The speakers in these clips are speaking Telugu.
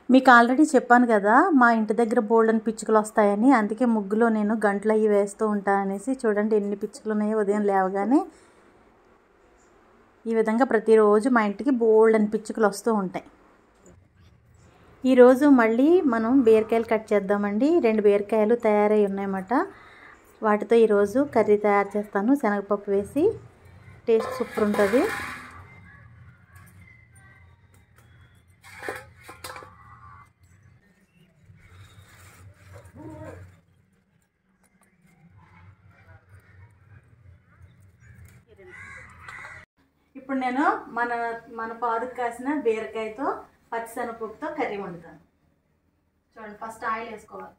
మీకు ఆల్రెడీ చెప్పాను కదా మా ఇంటి దగ్గర బోల్డని పిచ్చుకలు వస్తాయని అందుకే ముగ్గులో నేను గంటలు అవి వేస్తూ ఉంటాను అనేసి చూడండి ఎన్ని పిచ్చుకలు ఉన్నాయో ఉదయం లేవగానే ఈ విధంగా ప్రతిరోజు మా ఇంటికి బోల్డని పిచ్చుకలు వస్తూ ఉంటాయి ఈరోజు మళ్ళీ మనం బీరకాయలు కట్ చేద్దామండి రెండు బీరకాయలు తయారై ఉన్నాయన్నమాట వాటితో ఈరోజు కర్రీ తయారు చేస్తాను శనగపప్పు వేసి టేస్ట్ సూపర్ ఉంటుంది ఇప్పుడు నేను మన మన పాదుకు కాసిన బీరకాయతో పచ్చిశనగపప్పుతో కర్రీ వండుతాను చూడండి ఫస్ట్ ఆయిల్ వేసుకోవాలి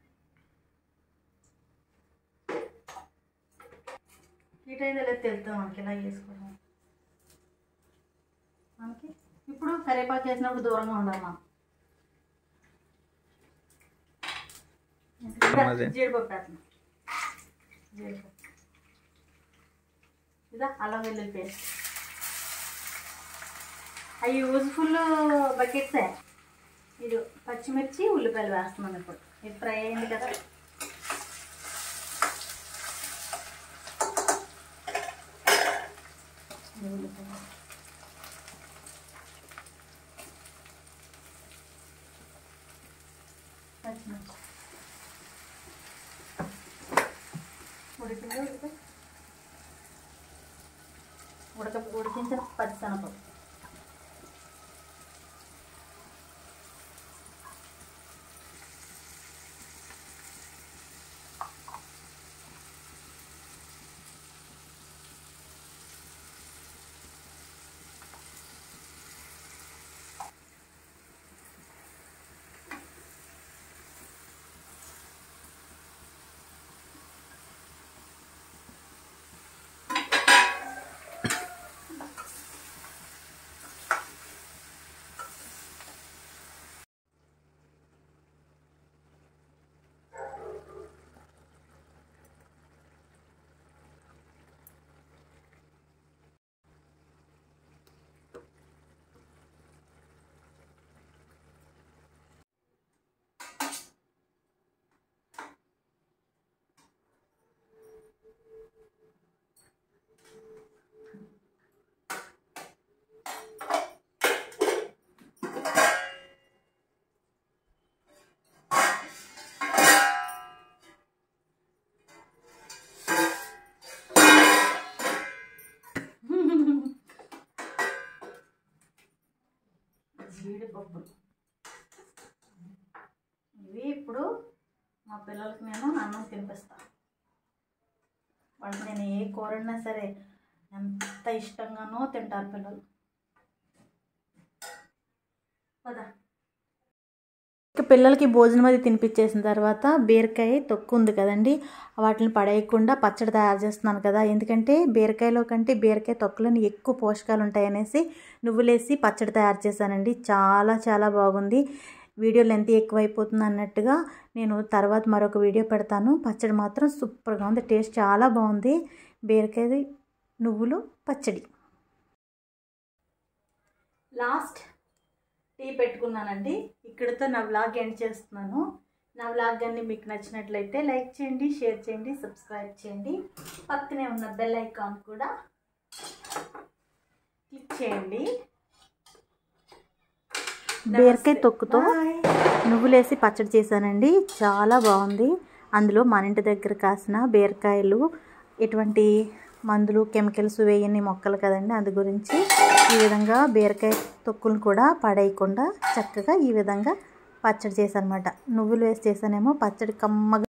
హీట్ అయితే లేదు తెలుస్తాం మనకి ఇలా వేసుకోవడం మనకి ఇప్పుడు కరివేపాకు వేసినప్పుడు దూరంగా ఉండాలి మనం అదే. జీడిపప్పు వేస్తున్నాం జీడిపప్పు ఇదా అల్లం వెల్లుల్లి పేస్ట్ అవి యూజ్ఫుల్ బకెట్సే ఇది పచ్చిమిర్చి ఉల్లిపాయలు వేస్తున్నాను ఇప్పుడు ఇది ఫ్రై అయింది కదా ఇది ఉల్లిపాయలు. పచ్చిమిర్చి ఉడికిందో ఉడికిందో? ఉడక ఉడికించిన పచ్చిశనగపప్పు జీడిపప్పులు ఇవి ఇప్పుడు మా పిల్లలకి నేను అన్నం తినిపిస్తాను వాళ్ళకి నేను ఏ కూర ఉన్నా సరే ఎంత ఇష్టంగానో తింటారు పిల్లలు పదా ఇక పిల్లలకి భోజనం అది తినిపించేసిన తర్వాత బీరకాయ తొక్కు ఉంది కదండి వాటిని పడేయకుండా పచ్చడి తయారు చేస్తున్నాను కదా ఎందుకంటే బీరకాయలో కంటే బీరకాయ తొక్కులోని ఎక్కువ పోషకాలు ఉంటాయనేసి నువ్వులేసి పచ్చడి తయారు చేశానండి చాలా చాలా బాగుంది వీడియో లెంత్ ఎక్కువైపోతుంది అన్నట్టుగా నేను తర్వాత మరొక వీడియో పెడతాను పచ్చడి మాత్రం సూపర్గా ఉంది టేస్ట్ చాలా బాగుంది బీరకాయ నువ్వులు పచ్చడి లాస్ట్ టీ పెట్టుకున్నానండి ఇక్కడితో నా వ్లాగ్ ఎండ్ చేస్తున్నాను నా వ్లాగ్ అన్ని మీకు నచ్చినట్లయితే లైక్ చేయండి షేర్ చేయండి సబ్స్క్రైబ్ చేయండి పక్కనే ఉన్న బెల్ ఐకాన్ కూడా క్లిక్ చేయండి బీరకాయ తొక్కుతో నువ్వులేసి పచ్చడి చేశానండి చాలా బాగుంది అందులో మన ఇంటి దగ్గర కాసిన బీరకాయలు ఎటువంటి మందులు కెమికల్స్ వేయని మొక్కలు కదండి అందు గురించి ఈ విధంగా బీరకాయ తొక్కులు కూడా పడేయకుండా చక్కగా ఈ విధంగా పచ్చడి చేశానమాట నువ్వులు వేసి చేసానేమో పచ్చడి కమ్మగా